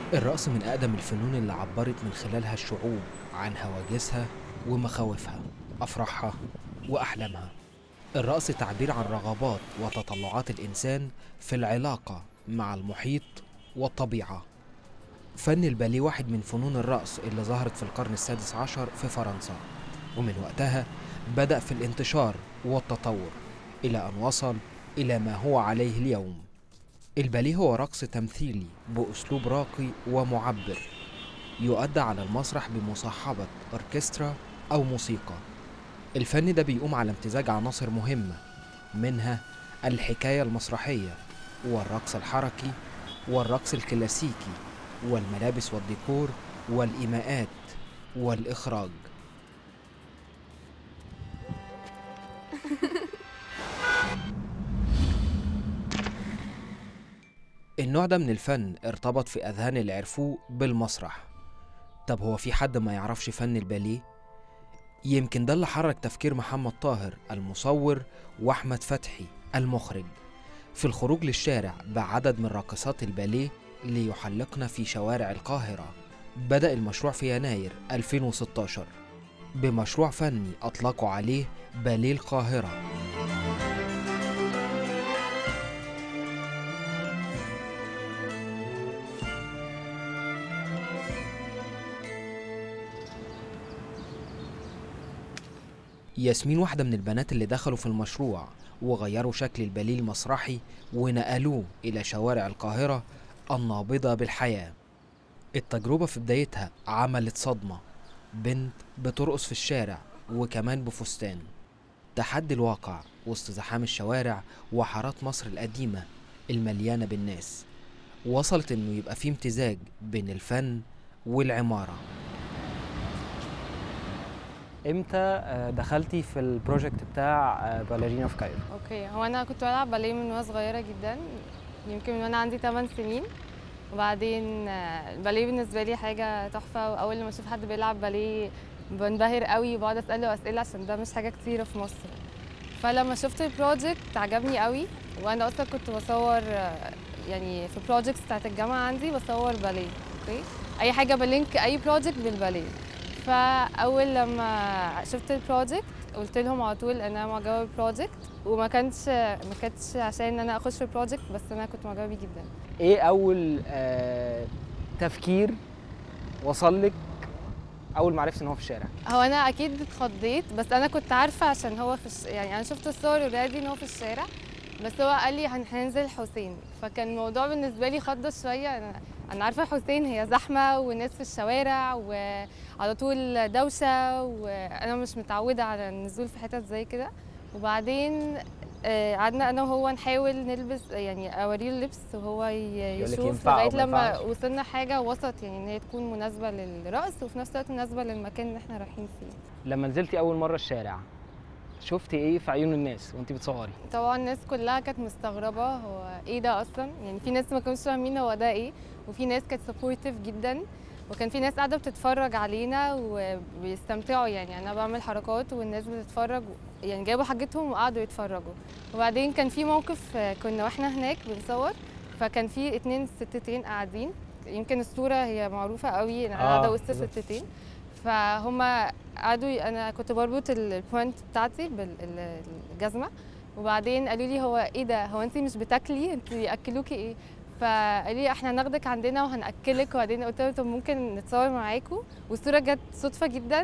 الرقص من أقدم الفنون اللي عبرت من خلالها الشعوب عن هواجسها ومخاوفها أفراحها وأحلامها الرقص تعبير عن رغبات وتطلعات الإنسان في العلاقة مع المحيط والطبيعة فن الباليه واحد من فنون الرقص اللي ظهرت في القرن السادس عشر في فرنسا ومن وقتها بدأ في الانتشار والتطور إلى أن وصل إلى ما هو عليه اليوم الباليه هو رقص تمثيلي بأسلوب راقي ومعبر يؤدى على المسرح بمصاحبة أوركسترا أو موسيقى الفن ده بيقوم على امتزاج عناصر مهمة منها الحكاية المسرحية والرقص الحركي والرقص الكلاسيكي والملابس والديكور والإيماءات والإخراج النوع ده من الفن ارتبط في أذهان اللي عرفوه بالمسرح طب هو في حد ما يعرفش فن الباليه؟ يمكن ده اللي حرك تفكير محمد طاهر المصور وأحمد فتحي المخرج في الخروج للشارع بعدد من راقصات الباليه ليحلقن في شوارع القاهرة بدأ المشروع في يناير 2016 بمشروع فني أطلقوا عليه باليه القاهرة ياسمين واحدة من البنات اللي دخلوا في المشروع وغيروا شكل الباليه المسرحي ونقلوه إلى شوارع القاهرة النابضة بالحياة التجربة في بدايتها عملت صدمة بنت بترقص في الشارع وكمان بفستان تحدي الواقع وسط زحام الشوارع وحارات مصر القديمة المليانة بالناس وصلت إنه يبقى في امتزاج بين الفن والعمارة امتى آه، دخلتي في البروجكت بتاع آه، باليرينا في كايرو اوكي هو انا كنت بلعب باليه من وانا صغيره جدا يمكن من وانا عندي 8 سنين وبعدين آه، الباليه بالنسبه لي حاجه تحفه واول لما اشوف حد بيلعب باليه بنبهر قوي وبقعد اساله اسئله عشان ده مش حاجه كتيره في مصر فلما شفت البروجكت عجبني قوي وانا اصلا كنت بصور آه، يعني في البروجكتس بتاعت الجامعه عندي بصور باليه اوكي اي حاجه بلينك اي بروجكت بالباليه فاول لما شفت البروجكت قلت لهم على طول ان انا معجبه بالبروجكت وما كانش ما كانتش عشان ان انا اخش في البروجكت بس انا كنت معجبه بيه جدا ايه اول آه، تفكير وصل لك اول ما عرفت ان هو في الشارع هو انا اكيد اتخضيت بس انا كنت عارفه عشان هو في الش... يعني انا شفت الصور اوريدي ان هو في الشارع بس هو قال لي هن- هننزل حسين فكان الموضوع بالنسبه لي خض شويه انا انا عارفه حسين هي زحمه وناس في الشوارع وعلى طول دوشه وانا مش متعوده على النزول في حتت زي كده وبعدين آه، قعدنا انا وهو نحاول نلبس يعني اوريه اللبس وهو ي- يقول لك يشوف ينفع أو لغايه ما لما ينفعش. وصلنا حاجه وسط يعني ان هي تكون مناسبه للرقص وفي نفس الوقت مناسبه للمكان اللي احنا رايحين فيه لما نزلتي اول مره الشارع شفتي ايه في عيون الناس وانت بتصوري طبعا الناس كلها كانت مستغربه هو ايه ده اصلا يعني في ناس ما كانوش فاهمين هو ده ايه وفي ناس كانت سبورتيف جدا وكان في ناس قاعده بتتفرج علينا وبيستمتعوا يعني انا بعمل حركات والناس بتتفرج يعني جابوا حاجتهم وقعدوا يتفرجوا وبعدين كان في موقف آه، كنا واحنا هناك بنصور فكان في اتنين ستتين قاعدين يمكن الصوره هي معروفه قوي انا آه، قاعده وسط بالظبط. ستتين فهم قعدوا ي- انا كنت بربط البوينت بتاعتي بالجزمه وبعدين قالوا لي هو ايه ده هو انت مش بتاكلي انت بياكلوكي ايه فقالوا لي احنا هناخدك عندنا وهناكلك وبعدين قلت لهم طب ممكن نتصور معاكم والصوره جت صدفه جدا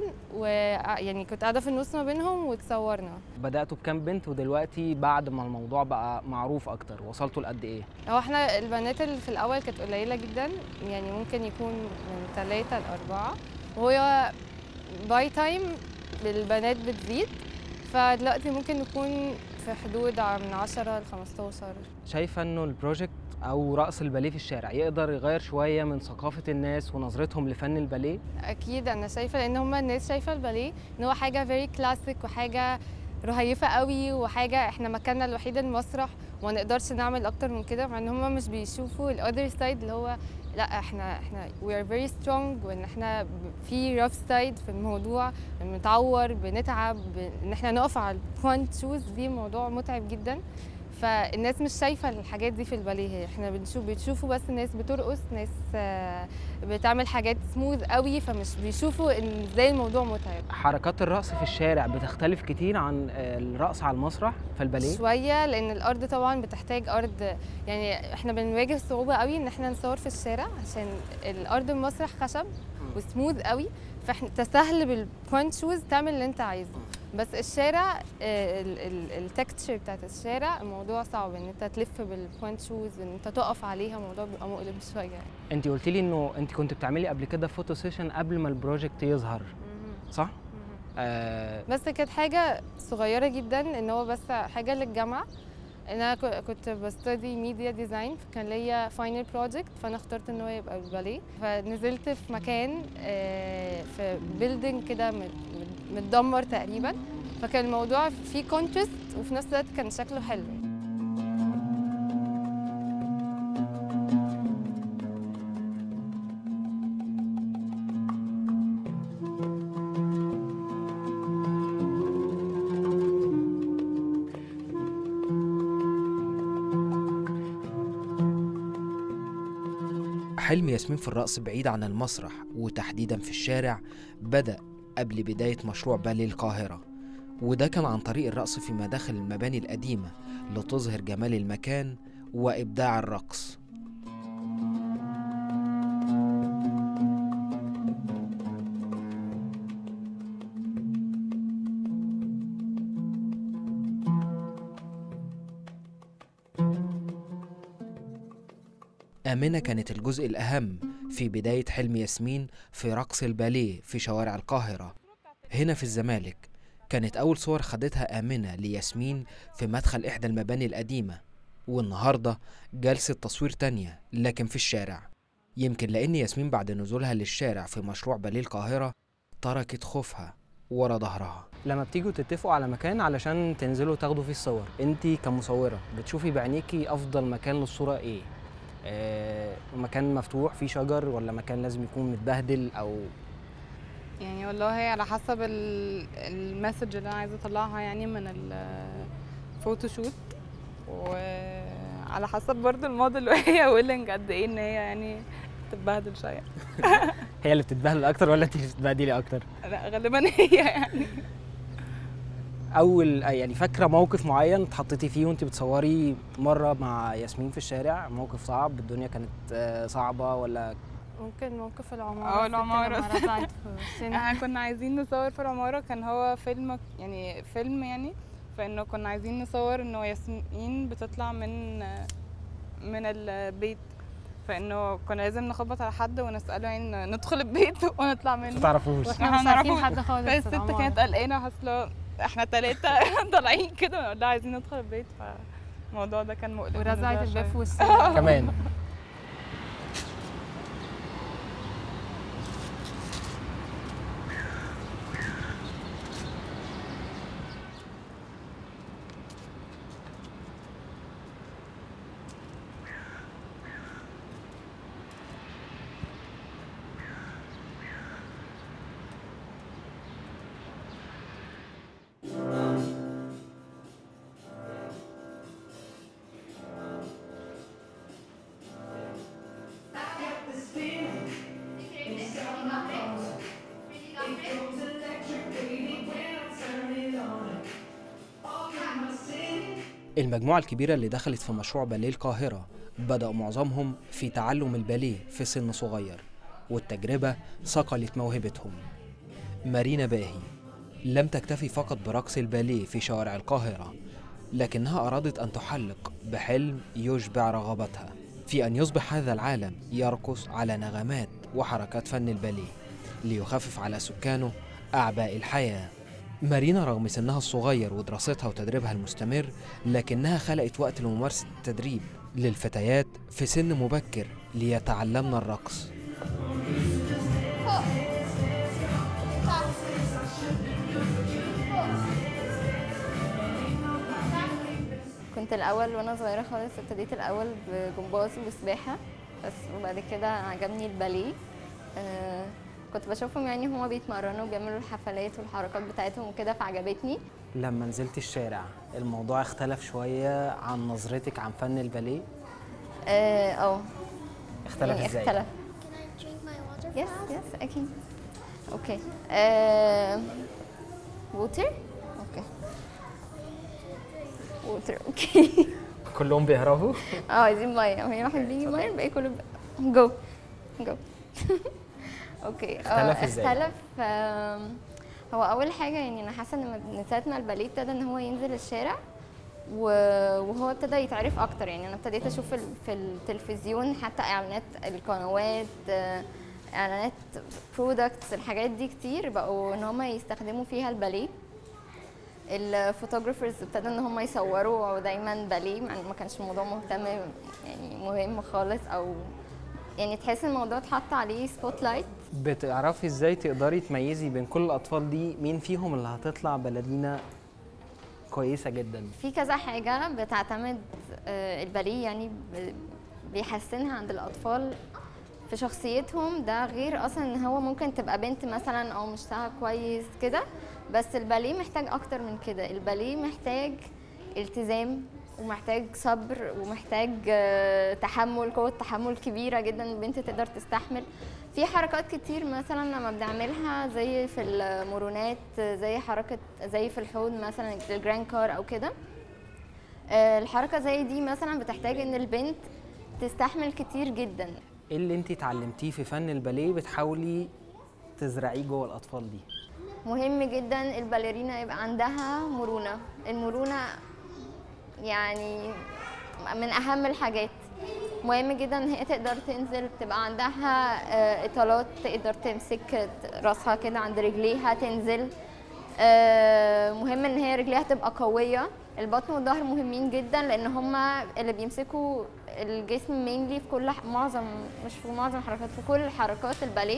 ويعني كنت قاعده في النص ما بينهم وتصورنا بداتوا بكام بنت ودلوقتي بعد ما الموضوع بقى معروف اكتر وصلتوا لقد ايه هو احنا البنات اللي في الاول كانت قليله جدا يعني ممكن يكون من ثلاثة لأربعة وهو باي تايم البنات بتزيد فدلوقتي ممكن نكون في حدود من 10 ل 15 شايفه انه البروجكت او رقص الباليه في الشارع يقدر يغير شويه من ثقافه الناس ونظرتهم لفن الباليه اكيد انا شايفه لان هم الناس شايفه الباليه ان هو حاجه فيري كلاسيك وحاجه رهيفه قوي وحاجه احنا مكاننا الوحيد المسرح وما نقدرش نعمل اكتر من كده مع ان هم مش بيشوفوا الاذر سايد اللي هو لا احنا احنا we are very strong وان احنا ب- في rough سايد في الموضوع بنتعور بنتعب ب- ان احنا نقف على البوينت شوز دي موضوع متعب جدا فالناس مش شايفه الحاجات دي في الباليه هي احنا بنشوف بتشوفوا بس ناس بترقص ناس آه، بتعمل حاجات سموث قوي فمش بيشوفوا ان ازاي الموضوع متعب حركات الرقص في الشارع بتختلف كتير عن آه، الرقص على المسرح في الباليه شويه لان الارض طبعا بتحتاج ارض يعني احنا بنواجه صعوبه قوي ان احنا نصور في الشارع عشان الارض المسرح خشب وسموث قوي فاحنا تسهل بالبوينت شوز تعمل اللي انت عايزه بس الشارع التكتشر بتاعت الشارع الموضوع صعب ان انت تلف بالبوينت شوز ان انت تقف عليها الموضوع بيبقى مؤلم شويه يعني. انت قلت لي انه انت كنت بتعملي قبل كده فوتو سيشن قبل ما البروجكت يظهر صح آه بس كانت حاجه صغيره جدا ان هو بس حاجه للجامعه انا ك- كنت بستدي ميديا ديزاين فكان ليا فاينل بروجكت فانا اخترت ان هو يبقى بالباليه فنزلت في مكان آه، في بيلدينج كده مت- مت- متدمر تقريبا فكان الموضوع فيه كونترست وفي نفس الوقت كان شكله حلو حلم ياسمين في الرقص بعيد عن المسرح وتحديدا في الشارع بدأ قبل بداية مشروع بالي القاهرة وده كان عن طريق الرقص في مداخل المباني القديمة لتظهر جمال المكان وإبداع الرقص آمنة كانت الجزء الأهم في بداية حلم ياسمين في رقص الباليه في شوارع القاهرة هنا في الزمالك كانت أول صور خدتها آمنة لياسمين في مدخل إحدى المباني القديمة والنهاردة جلسة تصوير تانية لكن في الشارع يمكن لأن ياسمين بعد نزولها للشارع في مشروع باليه القاهرة تركت خوفها ورا ظهرها لما بتيجوا تتفقوا على مكان علشان تنزلوا تاخدوا فيه الصور انت كمصوره بتشوفي بعينيكي افضل مكان للصوره ايه آه مكان مفتوح فيه شجر ولا مكان لازم يكون متبهدل او يعني والله على حسب ال- المسج اللي انا عايزه اطلعها يعني من الفوتوشوت وعلى حسب برضو الموديل وهي ويلنج قد ايه ان هي يعني تتبهدل شويه هي اللي بتتبهدل اكتر ولا انت اللي بتتبهدلي اكتر لا غالبا هي يعني اول يعني فاكره موقف معين اتحطيتي فيه وانت بتصوري مره مع ياسمين في الشارع موقف صعب الدنيا كانت آه، صعبه ولا ممكن موقف العمارة اه، الست العمارة. لما رفعت في وشنا احنا كنا عايزين نصور في العماره كان هو فيلم يعني فيلم يعني فانه كنا عايزين نصور انه ياسمين بتطلع من من البيت فانه كنا لازم نخبط على حد ونساله يعني ندخل البيت ونطلع ما منه تعرفوش واحنا احنا مش عارفين نعرفه. حد خالص في فالست العمارة. كانت قلقانه حاسه احنا تلاتة طالعين كده ونقول لها عايزين ندخل البيت فالموضوع ده كان مؤلم ورزعت بالنسبة لها الباب في شوية. وشنا كمان المجموعة الكبيرة اللي دخلت في مشروع باليه القاهرة بدأ معظمهم في تعلم الباليه في سن صغير والتجربة صقلت موهبتهم مارينا باهي لم تكتفي فقط برقص الباليه في شوارع القاهرة لكنها أرادت أن تحلق بحلم يشبع رغبتها في أن يصبح هذا العالم يرقص على نغمات وحركات فن الباليه ليخفف على سكانه أعباء الحياة مارينا رغم سنها الصغير ودراستها وتدريبها المستمر لكنها خلقت وقت لممارسة التدريب للفتيات في سن مبكر ليتعلمن الرقص كنت الاول وانا صغيره خالص ابتديت الاول بجمباز وسباحه بس وبعد كده عجبني الباليه آه كنت بشوفهم يعني هما بيتمرنوا وبيعملوا الحفلات والحركات بتاعتهم وكده فعجبتني لما نزلت الشارع الموضوع اختلف شويه عن نظرتك عن فن الباليه اه اه اختلف يعني ازاي اختلف Can I drink my water يس fast? يس اكيد اوكي ووتر اوكي ووتر اوكي كلهم بيهربوا اه عايزين ميه هي واحد بيجي ميه الباقي كله جو جو اوكي آه، اختلف إزاي؟ اختلف آم، هو اول حاجه يعني انا حاسه ان من ساعه ما الباليه ابتدى ان هو ينزل الشارع و- وهو ابتدى يتعرف اكتر يعني انا ابتديت اشوف ال- في التلفزيون حتى اعلانات القنوات آه، اعلانات برودكتس الحاجات دي كتير بقوا ان هم يستخدموا فيها الباليه الفوتوغرافرز ابتدوا ان هم يصوروا دايما باليه مع إن ما كانش الموضوع مهتم يعني مهم خالص او يعني تحس الموضوع اتحط عليه سبوت لايت بتعرفي ازاي تقدري تميزي بين كل الاطفال دي مين فيهم اللي هتطلع بلدينا كويسه جدا في كذا حاجة بتعتمد آه، الباليه يعني ب- بيحسنها عند الأطفال في شخصيتهم ده غير أصلا إن هو ممكن تبقى بنت مثلا أو مشتغل كويس كده بس الباليه محتاج أكتر من كده الباليه محتاج التزام ومحتاج صبر ومحتاج آه، تحمل قوة تحمل كبيرة جدا البنت تقدر تستحمل في حركات كتير مثلا لما بنعملها زي في المرونات زي حركة زي في الحوض مثلا الجراند كار أو كده آه، الحركة زي دي مثلا بتحتاج إن البنت تستحمل كتير جدا ايه اللي انت اتعلمتيه في فن الباليه بتحاولي تزرعيه جوه الاطفال دي مهم جدا الباليرينا يبقى عندها مرونة المرونة يعني من أهم الحاجات مهم جدا ان هي تقدر تنزل تبقى عندها آه، اطالات تقدر تمسك راسها كده عند رجليها تنزل آه، مهم ان هي رجليها تبقى قويه البطن والظهر مهمين جدا لان هما اللي بيمسكوا الجسم مينلي في كل ح- معظم مش في معظم الحركات في كل حركات الباليه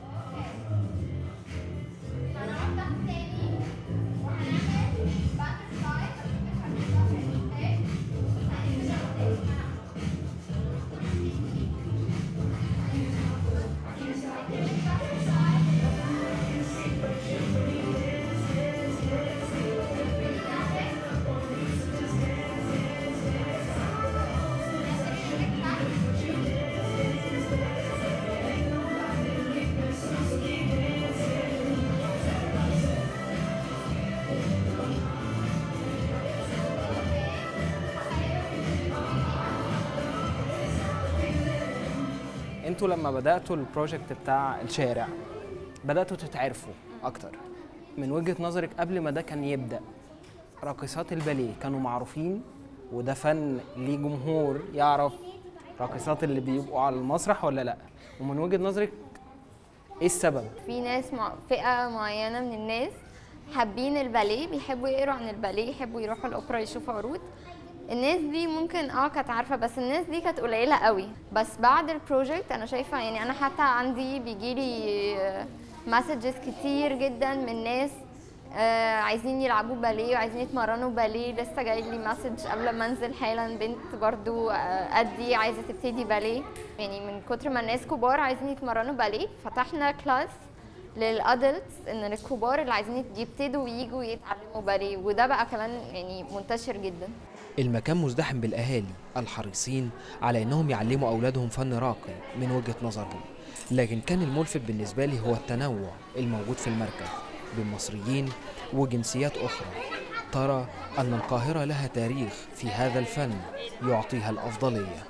انتوا لما بداتوا البروجكت بتاع الشارع بداتوا تتعرفوا اكتر من وجهه نظرك قبل ما ده كان يبدا راقصات الباليه كانوا معروفين وده فن ليه جمهور يعرف راقصات اللي بيبقوا على المسرح ولا لا ومن وجهه نظرك ايه السبب في ناس مع فئة معينة من الناس حابين الباليه بيحبوا يقروا عن الباليه يحبوا يروحوا الأوبرا يشوفوا عروض الناس دي ممكن اه كانت عارفة بس الناس دي كانت قليلة قوي بس بعد البروجكت أنا شايفة يعني أنا حتى عندي بيجيلي مسجز كتير جدا من ناس آه عايزين يلعبوا باليه وعايزين يتمرنوا باليه لسه جاي لي مسج قبل ما انزل حالا بنت برضو آه قدي عايزه تبتدي باليه يعني من كتر ما الناس كبار عايزين يتمرنوا باليه فتحنا كلاس للادلتس ان الكبار اللي عايزين يبتدوا ييجوا يتعلموا باليه وده بقى كمان يعني منتشر جدا المكان مزدحم بالأهالي الحريصين على أنهم يعلموا أولادهم فن راقي من وجهة نظرهم لكن كان الملفت بالنسبة لي هو التنوع الموجود في المركز بين مصريين وجنسيات أخرى ترى أن القاهرة لها تاريخ في هذا الفن يعطيها الأفضلية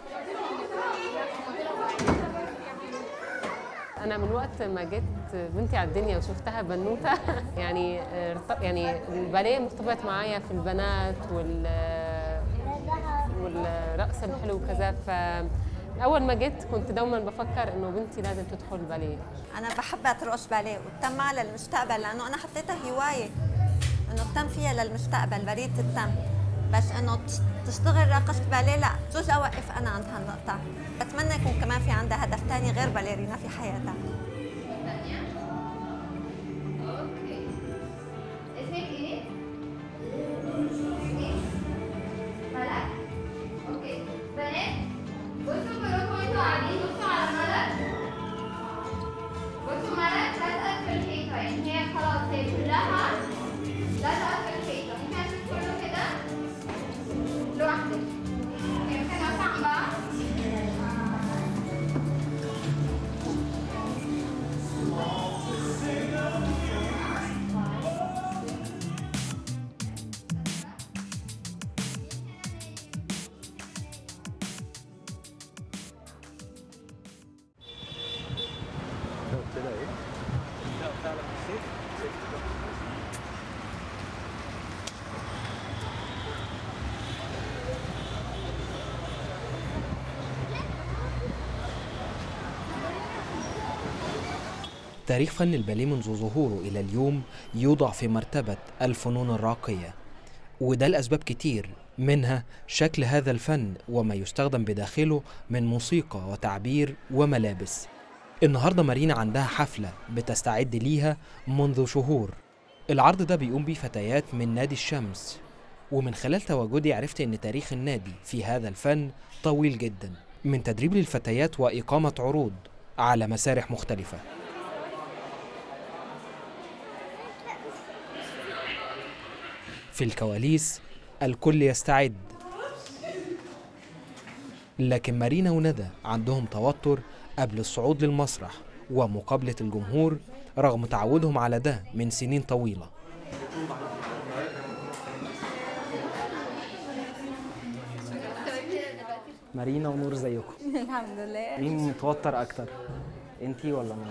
انا من وقت ما جيت بنتي على الدنيا وشفتها بنوته يعني ارت- يعني الباليه مرتبط معايا في البنات وال والرقص الحلو وكذا ف اول ما جيت كنت دوما بفكر انه بنتي لازم تدخل باليه انا بحب ترقص باليه وتم للمستقبل لانه انا حطيتها هوايه انه التم فيها للمستقبل بريد التم بس انه تش- تشتغل راقصة باليه لا بجوز اوقف انا عند هالنقطة بتمنى يكون كمان في عندها هدف تاني غير باليرينا في حياتها اسمك ايه؟ ملك؟ اوكي بنات بصوا كلكم انتوا قاعدين بصوا على ملك بصوا ملك لازقة في الحيطة يعني هي خلاص هي كلها لازقة في الحيطة تاريخ فن الباليه منذ ظهوره إلى اليوم يوضع في مرتبة الفنون الراقية وده لأسباب كتير منها شكل هذا الفن وما يستخدم بداخله من موسيقى وتعبير وملابس النهاردة مارينا عندها حفلة بتستعد ليها منذ شهور العرض ده بيقوم بيه فتيات من نادي الشمس ومن خلال تواجدي عرفت ان تاريخ النادي في هذا الفن طويل جدا من تدريب للفتيات واقامه عروض على مسارح مختلفه في الكواليس الكل يستعد لكن مارينا وندى عندهم توتر قبل الصعود للمسرح ومقابله الجمهور رغم تعودهم على ده من سنين طويله مارينا ونور زيكم الحمد لله مين متوتر اكتر انتي ولا نور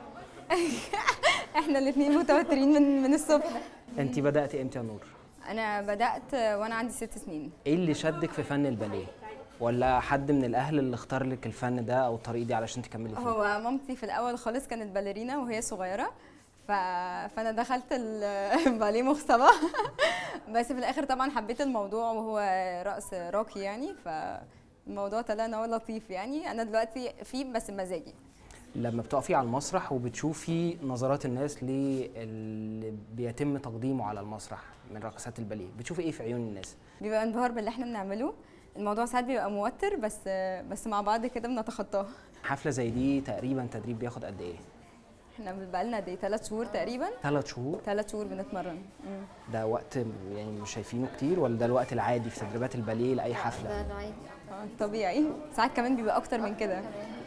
احنا الاثنين متوترين من من الصبح انتي بداتي امتى يا نور انا بدات وانا عندي ست سنين ايه اللي شدك في فن الباليه ولا حد من الاهل اللي اختار لك الفن ده او الطريق دي علشان تكملي فيه هو مامتي في الاول خالص كانت باليرينا وهي صغيره ف... فانا دخلت الباليه مغصبه بس في الاخر طبعا حبيت الموضوع وهو رقص راقي يعني فالموضوع طلع ان هو لطيف يعني انا دلوقتي فيه بس بمزاجي لما بتقفي على المسرح وبتشوفي نظرات الناس للي بيتم تقديمه على المسرح من رقصات الباليه بتشوفي ايه في عيون الناس بيبقى انبهار باللي احنا بنعمله الموضوع ساعات بيبقى موتر بس بس مع بعض كده بنتخطاه حفله زي دي تقريبا تدريب بياخد قد ايه احنا بقالنا دي ثلاث شهور تقريبا ثلاث شهور ثلاث شهور بنتمرن مم. ده وقت يعني مش شايفينه كتير ولا ده الوقت العادي في تدريبات الباليه لاي حفله ده العادي اه طبيعي ساعات كمان بيبقى اكتر من كده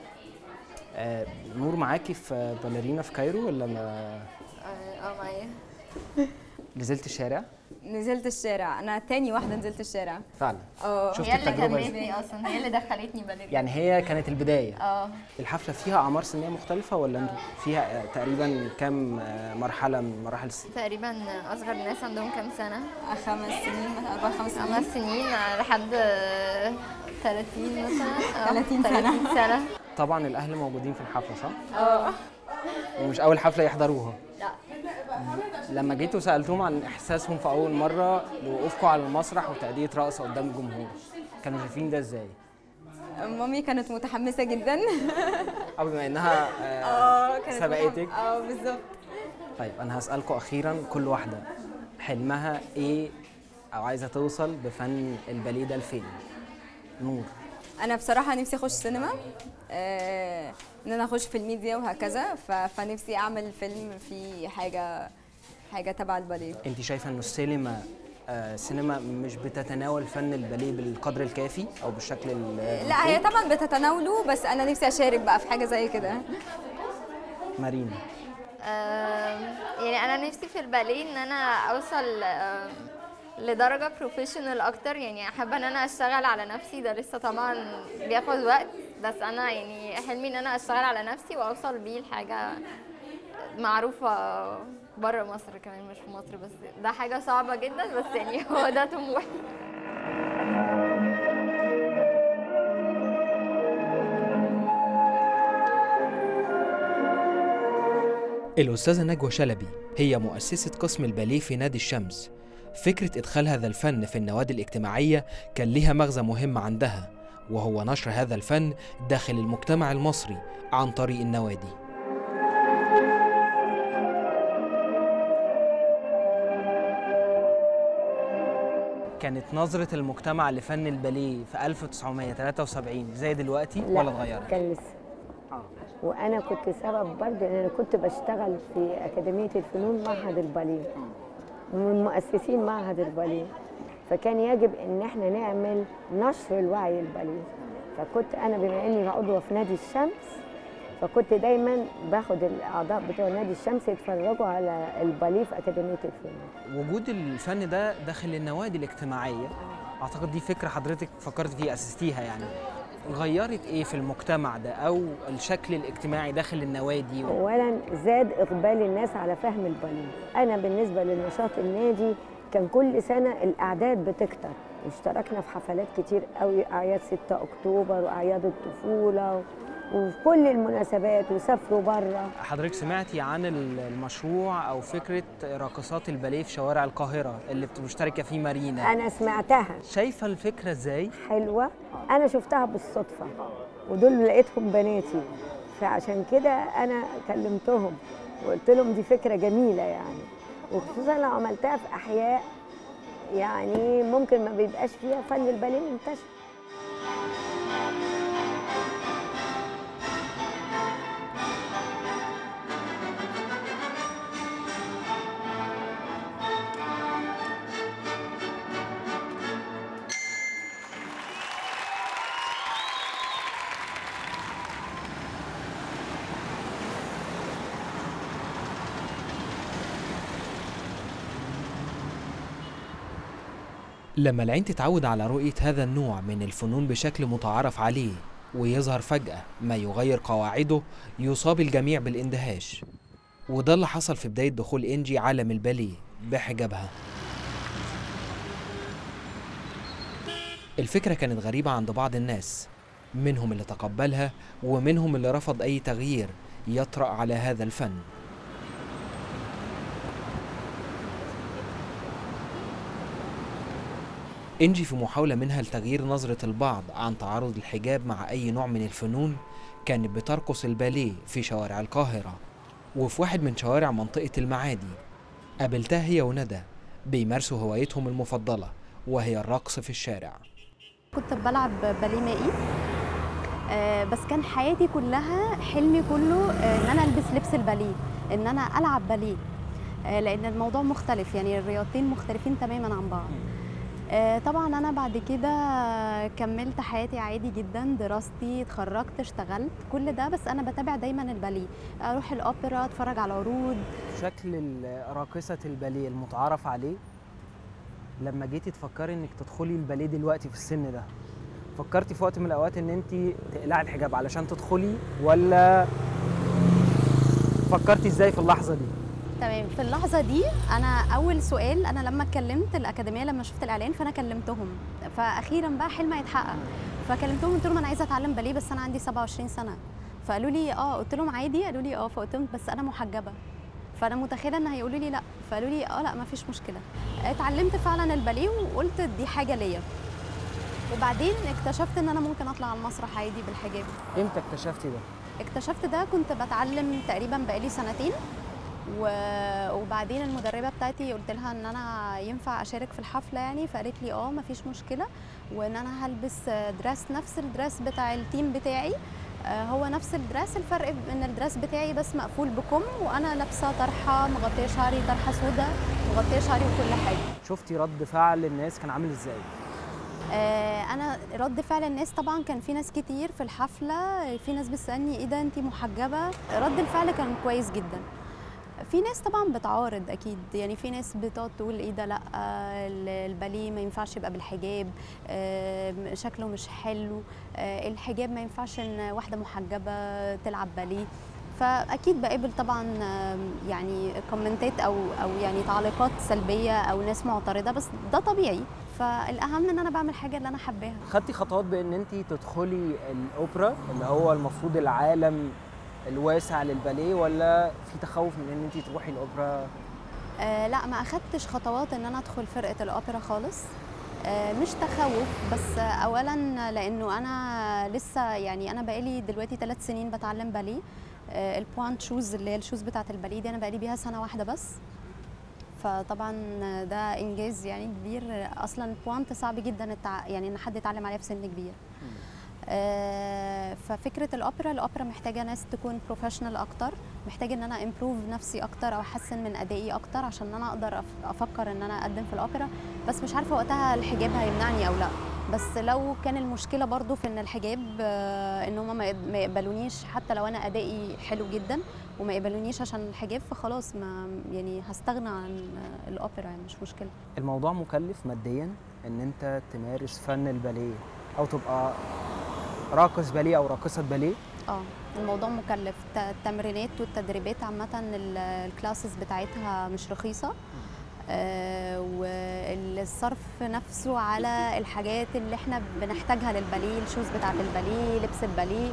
آه نور معاكي في باليرينا في كايرو ولا ما اه آه، معايا نزلت الشارع نزلت الشارع انا تاني واحده نزلت الشارع فعلا اه شفت هي اللي التجربة دي؟ جنبتني اصلا هي اللي دخلتني باليرينا يعني هي كانت البدايه اه الحفله فيها اعمار سنيه مختلفه ولا انتوا فيها آه، تقريبا كام آه، مرحله من مراحل السن تقريبا اصغر ناس عندهم كام سنه خمس سنين مثلا اربع خمس سنين خمس سنين لحد 30 مثلا آه، 30 سنة. 30 سنه طبعا الاهل موجودين في الحفله صح اه ومش اول حفله يحضروها لا لما جيتوا سالتهم عن احساسهم في اول مره لوقوفكم على المسرح وتاديه رقصه قدام الجمهور كانوا شايفين ده ازاي مامي كانت متحمسه جدا او بما انها آه، اه كانت سبقتك متحم- اه بالظبط طيب انا هسالكم اخيرا كل واحده حلمها ايه او عايزه توصل بفن الباليه ده لفين نور انا بصراحه نفسي اخش سينما آه ان انا اخش في الميديا وهكذا ف... فنفسي اعمل فيلم فيه حاجه حاجه تبع الباليه انت شايفه انه السينما آه سينما مش بتتناول فن الباليه بالقدر الكافي او بالشكل ال- لا هي المطلوب؟ طبعا بتتناوله بس انا نفسي اشارك بقى في حاجه زي كده مارينا آم، يعني انا نفسي في الباليه ان انا اوصل آم، لدرجه بروفيشنال اكتر يعني حابه ان انا اشتغل على نفسي ده لسه طبعا بياخد وقت بس انا يعني حلمي ان انا اشتغل على نفسي واوصل بيه لحاجه معروفه بره مصر كمان مش في مصر بس ده حاجه صعبه جدا بس يعني هو ده طموحي الأستاذة نجوى شلبي هي مؤسسة قسم الباليه في نادي الشمس فكرة إدخال هذا الفن في النوادي الاجتماعية كان لها مغزى مهم عندها وهو نشر هذا الفن داخل المجتمع المصري عن طريق النوادي كانت نظره المجتمع لفن الباليه في 1973 زي دلوقتي لا، ولا اتغيرت كان لسه وانا كنت سبب برضه ان انا كنت بشتغل في اكاديميه الفنون معهد الباليه ومن مؤسسين معهد الباليه فكان يجب ان احنا نعمل نشر الوعي الباليه فكنت انا بما اني عضوه في نادي الشمس فكنت دايما باخد الاعضاء بتوع نادي الشمس يتفرجوا على الباليه في اكاديميه الفنون وجود الفن ده داخل النوادي الاجتماعيه اعتقد دي فكره حضرتك فكرت فيها اسستيها يعني غيرت ايه في المجتمع ده او الشكل الاجتماعي داخل النوادي اولا زاد اقبال الناس على فهم الباليه انا بالنسبه للنشاط النادي كان كل سنه الاعداد بتكتر اشتركنا في حفلات كتير قوي اعياد 6 اكتوبر واعياد الطفوله وفي كل المناسبات وسافروا بره حضرتك سمعتي عن ال- المشروع او فكره راقصات الباليه في شوارع القاهره اللي بت- مشتركه فيه مارينا انا سمعتها شايفه الفكره ازاي حلوه انا شفتها بالصدفه ودول لقيتهم بناتي فعشان كده انا كلمتهم وقلت لهم دي فكره جميله يعني وخصوصا لو عملتها في احياء يعني ممكن ما بيبقاش فيها فن الباليه منتشر لما العين تتعود على رؤية هذا النوع من الفنون بشكل متعارف عليه ويظهر فجأة ما يغير قواعده يصاب الجميع بالاندهاش وده اللي حصل في بداية دخول إنجي عالم الباليه بحجابها الفكرة كانت غريبة عند بعض الناس منهم اللي تقبلها ومنهم اللي رفض أي تغيير يطرأ على هذا الفن إنجي في محاولة منها لتغيير نظرة البعض عن تعارض الحجاب مع أي نوع من الفنون كانت بترقص الباليه في شوارع القاهرة وفي واحد من شوارع منطقة المعادي قابلتها هي وندى بيمارسوا هوايتهم المفضلة وهي الرقص في الشارع كنت بلعب باليه مائي آه، بس كان حياتي كلها حلمي كله آه، ان انا البس لبس الباليه ان انا العب باليه آه، لان الموضوع مختلف يعني الرياضتين مختلفين تماما عن بعض آه، طبعا انا بعد كده كملت حياتي عادي جدا دراستي اتخرجت اشتغلت كل ده بس انا بتابع دايما الباليه اروح الاوبرا اتفرج على عروض شكل ال- راقصه الباليه المتعارف عليه لما جيتي تفكري انك تدخلي الباليه دلوقتي في السن ده فكرتي في وقت من الاوقات ان انت تقلعي الحجاب علشان تدخلي ولا فكرتي ازاي في اللحظه دي تمام في اللحظه دي انا اول سؤال انا لما اتكلمت الاكاديميه لما شفت الاعلان فانا كلمتهم فاخيرا بقى حلمي هيتحقق فكلمتهم قلت لهم انا عايزه اتعلم باليه بس انا عندي 27 سنه فقالوا لي اه قلت لهم عادي قالوا لي اه فقلت لهم بس انا محجبه فانا متخيله ان هيقولوا لي لا فقالوا لي اه لا ما فيش مشكله اتعلمت فعلا الباليه وقلت دي حاجه ليا وبعدين اكتشفت ان انا ممكن اطلع على المسرح عادي بالحجاب امتى اكتشفتي ده اكتشفت ده كنت بتعلم تقريبا بقالي سنتين و- وبعدين المدربه بتاعتي قلت لها ان انا ينفع اشارك في الحفله يعني فقالت لي اه مفيش مشكله وان انا هلبس دراس نفس الدراس بتاع التيم بتاعي آه، هو نفس الدراس الفرق ان الدراس بتاعي بس مقفول بكم وانا لابسه طرحه مغطيه شعري طرحه سودا مغطيه شعري وكل حاجه شفتي رد فعل الناس كان عامل ازاي آه، انا رد فعل الناس طبعا كان في ناس كتير في الحفله في ناس بتسالني ايه ده انت محجبه رد الفعل كان كويس جدا في ناس طبعا بتعارض اكيد يعني في ناس بتقعد تقول ايه ده لا ال- الباليه ما ينفعش يبقى بالحجاب آه، شكله مش حلو آه، الحجاب ما ينفعش ان واحده محجبه تلعب باليه فاكيد بقابل طبعا آم، يعني كومنتات او او يعني تعليقات سلبيه او ناس معترضه بس ده طبيعي فالاهم ان انا بعمل حاجه اللي انا حباها خدتي خطوات بان انت تدخلي الاوبرا اللي هو المفروض العالم الواسع للباليه ولا في تخوف من ان انت تروحي الاوبرا آه لا ما اخدتش خطوات ان انا ادخل فرقه الاوبرا خالص آه مش تخوف بس آه اولا لانه انا لسه يعني انا بقالي دلوقتي ثلاث سنين بتعلم باليه آه البوانت شوز اللي هي الشوز بتاعه الباليه دي انا بقالي بيها سنه واحده بس فطبعا ده انجاز يعني كبير اصلا البوانت صعب جدا التع... يعني ان حد يتعلم عليها في سن كبير آه، ففكره الاوبرا الاوبرا محتاجه ناس تكون بروفيشنال اكتر محتاجه ان انا امبروف نفسي اكتر او احسن من ادائي اكتر عشان انا اقدر أف- افكر ان انا اقدم في الاوبرا بس مش عارفه وقتها الحجاب هيمنعني او لا بس لو كان المشكله برضو في ان الحجاب آه، ان هم ما يق- ما يقبلونيش حتى لو انا ادائي حلو جدا وما يقبلونيش عشان الحجاب فخلاص ما يعني هستغنى عن آه، الاوبرا يعني مش مشكله الموضوع مكلف ماديا ان انت تمارس فن الباليه او تبقى راقص باليه او راقصه باليه اه الموضوع مكلف الت- التمرينات والتدريبات عامة ال- الكلاسز بتاعتها مش رخيصة آه والصرف نفسه على الحاجات اللي احنا بنحتاجها للباليه الشوز بتاعت الباليه لبس الباليه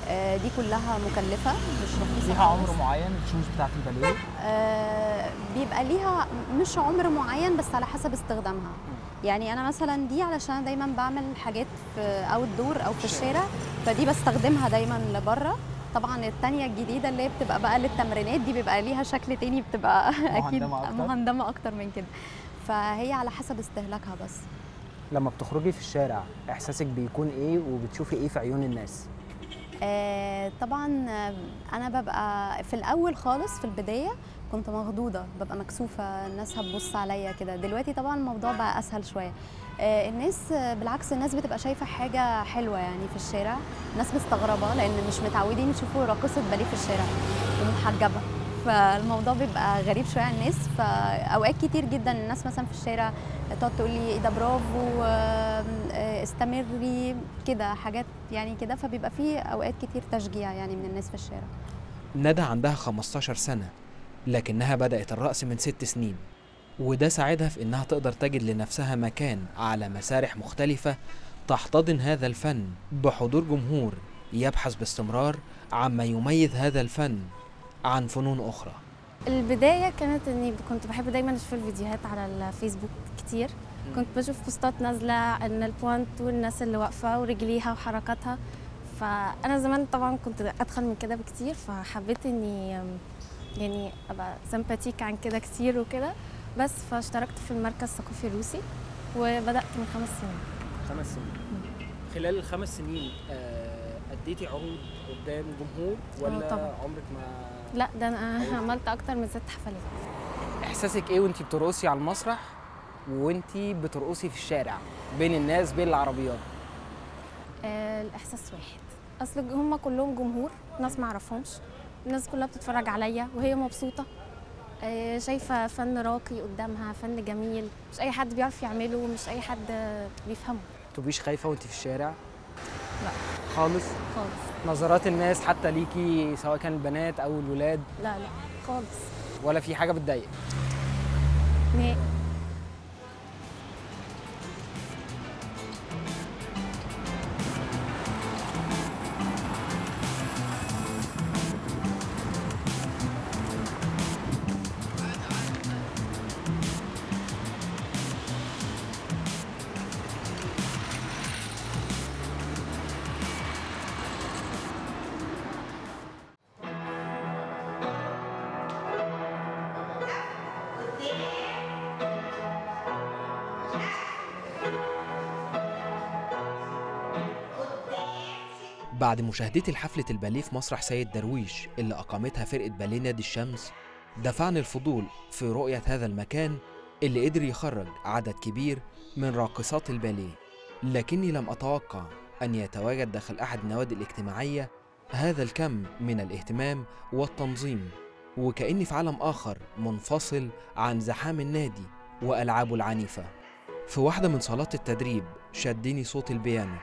آه، دي كلها مكلفه مش رخيصه ليها خالص. عمر معين الشوز بتاعت الباليه آه، بيبقى ليها مش عمر معين بس على حسب استخدامها يعني انا مثلا دي علشان دايما بعمل حاجات في او الدور او في الشارع فدي بستخدمها دايما لبره طبعا التانية الجديدة اللي هي بتبقى بقى للتمرينات دي بيبقى ليها شكل تاني بتبقى اكيد مهندمة أكتر. مهندمة اكتر من كده فهي على حسب استهلاكها بس لما بتخرجي في الشارع احساسك بيكون ايه وبتشوفي ايه في عيون الناس آه، طبعا آه، انا ببقى في الاول خالص في البدايه كنت مخضوضه ببقى مكسوفه الناس هتبص عليا كده دلوقتي طبعا الموضوع بقى اسهل شويه آه، الناس آه، بالعكس الناس بتبقى شايفه حاجه حلوه يعني في الشارع ناس مستغربه لان مش متعودين يشوفوا راقصه باليه في الشارع ومحجبه فالموضوع بيبقى غريب شويه على الناس فاوقات كتير جدا الناس مثلا في الشارع تقعد تقول لي ايه ده برافو آه، آه، استمري كده حاجات يعني كده فبيبقى في اوقات كتير تشجيع يعني من الناس في الشارع ندى عندها 15 سنة لكنها بدأت الرقص من ست سنين وده ساعدها في إنها تقدر تجد لنفسها مكان على مسارح مختلفة تحتضن هذا الفن بحضور جمهور يبحث باستمرار عما يميز هذا الفن عن فنون أخرى البداية كانت اني كنت بحب دايما اشوف الفيديوهات على الفيسبوك كتير كنت بشوف بوستات نازلة ان البوانت والناس اللي واقفة ورجليها وحركاتها فأنا زمان طبعا كنت أدخل من كده بكتير فحبيت اني أم، يعني أبقى سمباتيك عن كده كتير وكده بس فاشتركت في المركز الثقافي الروسي وبدأت من خمس سنين خمس سنين خلال الخمس سنين آه، اديتي عروض قدام جمهور ولا طبعاً. عمرك ما لا ده أنا عملت أكتر من ست حفلات احساسك ايه وانتي بترقصي على المسرح وانتي بترقصي في الشارع بين الناس بين العربيات آه، الإحساس واحد أصل هم كلهم جمهور ناس ما أعرفهمش الناس كلها بتتفرج عليا وهي مبسوطة آه، شايفة فن راقي قدامها فن جميل مش أي حد بيعرف يعمله ومش أي حد آه، بيفهمه تبقيش خايفه وانتي في الشارع لا خالص خالص نظرات الناس حتى ليكي سواء كان البنات او الولاد لا لا خالص ولا في حاجه بتضايق نهائي بعد مشاهدتي لحفلة الباليه في مسرح سيد درويش اللي أقامتها فرقة باليه نادي الشمس دفعني الفضول في رؤية هذا المكان اللي قدر يخرج عدد كبير من راقصات الباليه لكني لم أتوقع أن يتواجد داخل أحد النوادي الاجتماعية هذا الكم من الاهتمام والتنظيم وكأني في عالم آخر منفصل عن زحام النادي وألعابه العنيفة في واحدة من صالات التدريب شدني صوت البيانو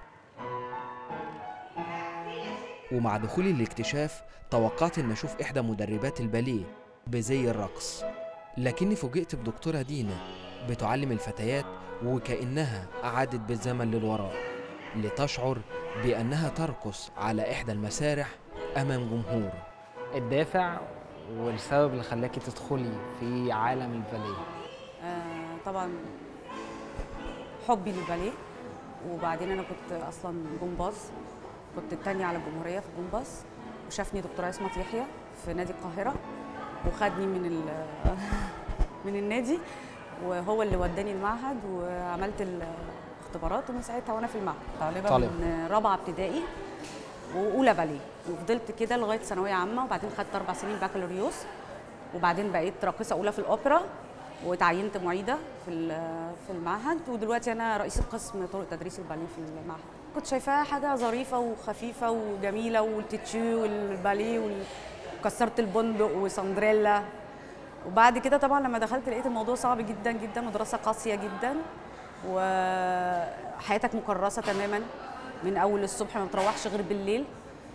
ومع دخولي الاكتشاف توقعت ان اشوف احدى مدربات الباليه بزي الرقص لكني فوجئت بدكتوره دينا بتعلم الفتيات وكانها اعادت بالزمن للوراء لتشعر بانها ترقص على احدى المسارح امام جمهور الدافع والسبب اللي خلاكي تدخلي في عالم الباليه آه، طبعا حبي للباليه وبعدين انا كنت اصلا جمباز كنت التانية على الجمهورية في الجمباز وشافني دكتورة عصمت يحيى في نادي القاهرة وخدني من ال من النادي وهو اللي وداني المعهد وعملت الاختبارات ومن ساعتها وانا في المعهد طالبة طالبة. من رابعة ابتدائي واولى باليه وفضلت كده لغايه ثانويه عامه وبعدين خدت اربع سنين بكالوريوس وبعدين بقيت راقصه اولى في الاوبرا وتعينت معيده في ال- في المعهد ودلوقتي انا رئيسه قسم طرق تدريس الباليه في المعهد كنت شايفاها حاجه ظريفه وخفيفه وجميله والتيتشو والباليه وال- وكسرت البندق وسندريلا وبعد كده طبعا لما دخلت لقيت الموضوع صعب جدا جدا ودراسه قاسيه جدا وحياتك مكرسه تماما من اول الصبح ما بتروحش غير بالليل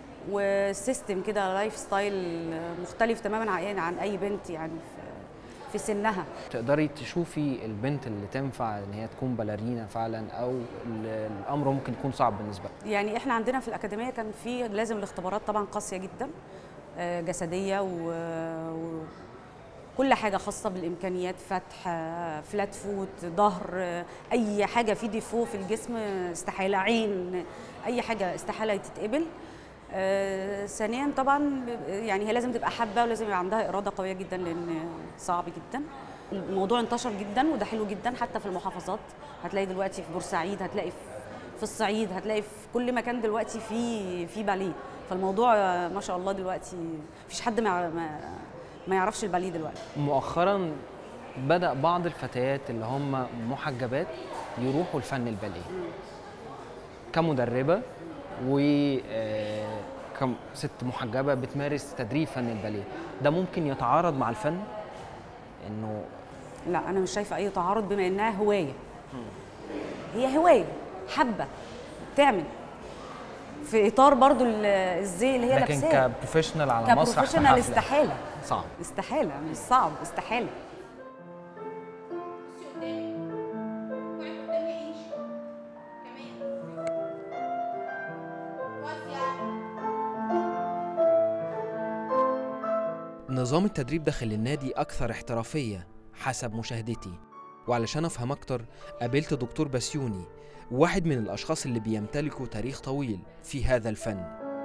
وسيستم كده لايف ستايل مختلف تماما عن يعني عن اي بنت يعني في, في في سنها تقدري تشوفي البنت اللي تنفع ان هي تكون باليرينا فعلا او ال- الامر ممكن يكون صعب بالنسبه لها يعني احنا عندنا في الاكاديميه كان في لازم الاختبارات طبعا قاسيه جدا آه، جسديه و... و... كل حاجه خاصه بالامكانيات فتح آه، فلات فوت ظهر آه، اي حاجه في ديفو في الجسم آه، استحاله عين اي حاجه استحاله تتقبل آه، ثانيا طبعا ب- يعني هي لازم تبقى حابه ولازم يبقى عندها اراده قويه جدا لان صعب جدا الموضوع انتشر جدا وده حلو جدا حتى في المحافظات هتلاقي دلوقتي في بورسعيد هتلاقي في في الصعيد هتلاقي في كل مكان دلوقتي في في باليه فالموضوع آه، ما شاء الله دلوقتي مفيش حد ما ما, ما يعرفش الباليه دلوقتي مؤخرا بدا بعض الفتيات اللي هم محجبات يروحوا الفن الباليه كمدربه و آه، كم ست محجبه بتمارس تدريب فن الباليه ده ممكن يتعارض مع الفن انه لا انا مش شايفه اي تعارض بما انها هوايه هي هوايه حبه تعمل في اطار برضو ال- الزي اللي هي لكن لابساه كبروفيشنال على مسرح في كبروفيشنال حفلة استحاله صعب استحاله مش صعب استحاله نظام التدريب داخل النادي أكثر احترافية حسب مشاهدتي وعلشان أفهم أكتر قابلت دكتور بسيوني واحد من الأشخاص اللي بيمتلكوا تاريخ طويل في هذا الفن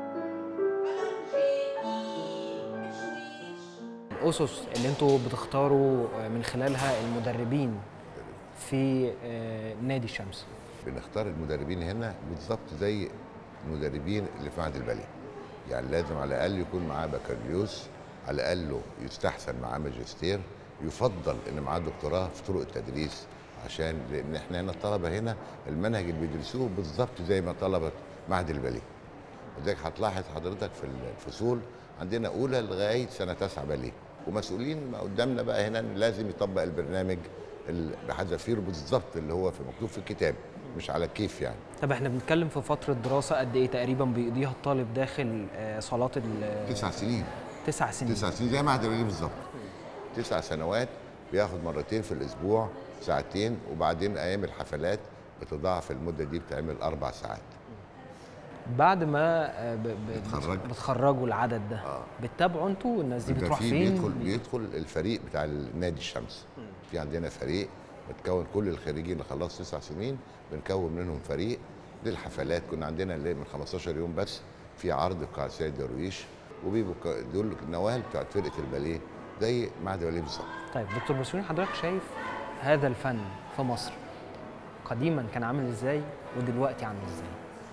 الاسس اللي انتوا بتختاروا من خلالها المدربين في آه، نادي الشمس بنختار المدربين هنا بالظبط زي المدربين اللي في معهد الباليه يعني لازم على الاقل يكون معاه بكالوريوس على الاقل يستحسن معاه ماجستير يفضل ان معاه دكتوراه في طرق التدريس عشان لان احنا هنا الطلبه هنا المنهج اللي بيدرسوه بالظبط زي ما طلبه معهد الباليه لذلك هتلاحظ حضرتك في الفصول عندنا اولى لغايه سنه تاسعه باليه ومسؤولين ما قدامنا بقى هنا إن لازم يطبق البرنامج ال- بحذافيره بالظبط اللي هو في مكتوب في الكتاب مش على كيف يعني طب احنا بنتكلم في فتره دراسه قد ايه تقريبا بيقضيها الطالب داخل آه، صالات ال- تسع سنين تسع سنين تسع سنين زي معهد الباليه بالظبط تسع سنوات بياخد مرتين في الاسبوع ساعتين وبعدين ايام الحفلات بتضاعف المده دي بتعمل اربع ساعات بعد ما آه، ب- ب- بتخرج. بتخرجوا العدد ده بتتابعوا انتوا الناس دي بيبقى بتروح في فين بيدخل بيدخل الفريق بتاع النادي الشمس في عندنا فريق متكون كل الخريجين اللي خلصوا تسع سنين بنكون منهم فريق للحفلات كنا عندنا اللي من 15 يوم بس في عرض في قاعة سيد درويش وبيبقوا ك- دول النوال بتاعت فرقه الباليه زي معهد الباليه بالظبط طيب دكتور بسيوني حضرتك شايف هذا الفن في مصر قديما كان عامل ازاي ودلوقتي عامل ازاي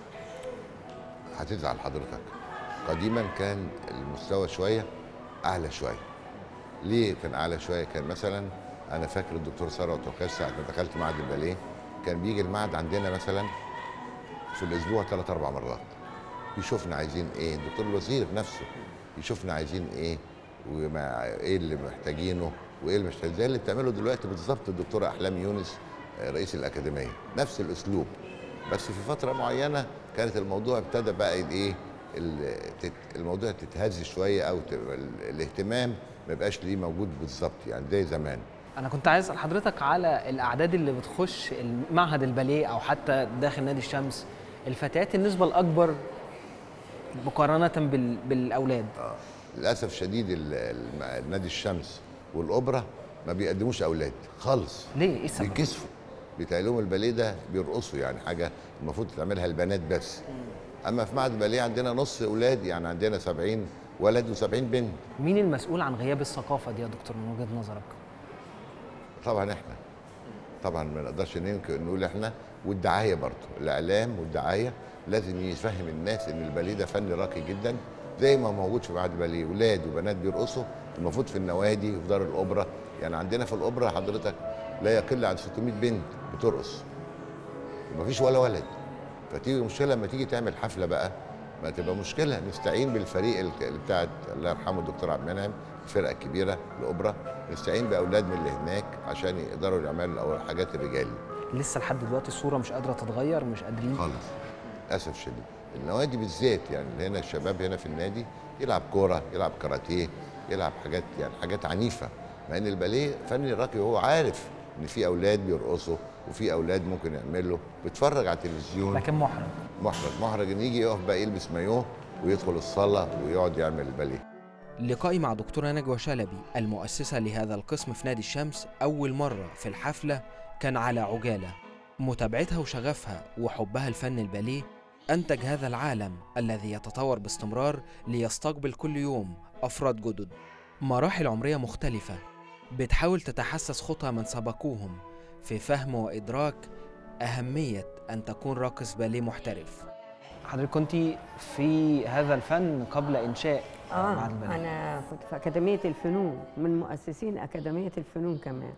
هتزعل حضرتك قديما كان المستوى شويه اعلى شويه ليه كان اعلى شويه كان مثلا انا فاكر الدكتور ثروت وقاص ساعه ما دخلت معهد الباليه كان بيجي المعهد عندنا مثلا في الاسبوع ثلاث اربع مرات يشوفنا عايزين ايه الدكتور الوزير نفسه يشوفنا عايزين ايه وما ايه اللي محتاجينه وايه اللي مش محتاجينه زي اللي بتعمله دلوقتي بالظبط الدكتوره احلام يونس آه، رئيس الاكاديميه نفس الاسلوب بس في فتره معينه كانت الموضوع ابتدى بقى ايه ال- تت- الموضوع تتهز شويه او ت- ال- الاهتمام ما يبقاش ليه موجود بالظبط يعني زي زمان انا كنت عايز اسال حضرتك على الاعداد اللي بتخش معهد الباليه او حتى داخل نادي الشمس الفتيات النسبه الاكبر مقارنه بال... بالاولاد للاسف شديد ال- ال- نادي الشمس والاوبرا ما بيقدموش اولاد خالص ليه ايه السبب بيكسفوا بيتهيأ لهم الباليه ده بيرقصوا يعني حاجه المفروض تعملها البنات بس اما في معهد الباليه عندنا نص اولاد يعني عندنا 70 ولد و70 بنت مين المسؤول عن غياب الثقافه دي يا دكتور من وجهه نظرك طبعا احنا طبعا ما نقدرش ننكر نقول احنا والدعايه برضه الاعلام والدعايه لازم يفهم الناس ان الباليه ده فن راقي جدا زي ما موجود في معهد الباليه ولاد وبنات بيرقصوا المفروض في النوادي وفي دار الاوبرا يعني عندنا في الاوبرا حضرتك لا يقل عن 600 بنت بترقص ومفيش ولا ولد فتيجي مشكله لما تيجي تعمل حفله بقى ما تبقى مشكله نستعين بالفريق ال- اللي بتاع الله يرحمه الدكتور عبد المنعم الفرقه الكبيره الاوبرا نستعين باولاد من اللي هناك عشان يقدروا يعملوا الحاجات الرجالي لسه لحد دلوقتي الصوره مش قادره تتغير مش قادرين خالص للاسف شديد النوادي بالذات يعني اللي هنا الشباب هنا في النادي يلعب كوره يلعب كاراتيه يلعب حاجات يعني حاجات عنيفه مع ان الباليه فن راقي وهو عارف ان في اولاد بيرقصوا وفي اولاد ممكن يعملوا بيتفرج على التلفزيون لكن محرج محرج محرج ان يجي يقف بقى يلبس مايوه ويدخل الصاله ويقعد يعمل الباليه لقائي مع دكتورة نجوى شلبي المؤسسة لهذا القسم في نادي الشمس أول مرة في الحفلة كان على عجالة متابعتها وشغفها وحبها لفن الباليه أنتج هذا العالم الذي يتطور باستمرار ليستقبل كل يوم أفراد جدد مراحل عمرية مختلفة بتحاول تتحسس خطى من سبقوهم في فهم وإدراك أهمية أن تكون راقص باليه محترف حضرتك كنت في هذا الفن قبل إنشاء اه معهد الباليه انا كنت في اكاديميه الفنون من مؤسسين اكاديميه الفنون كمان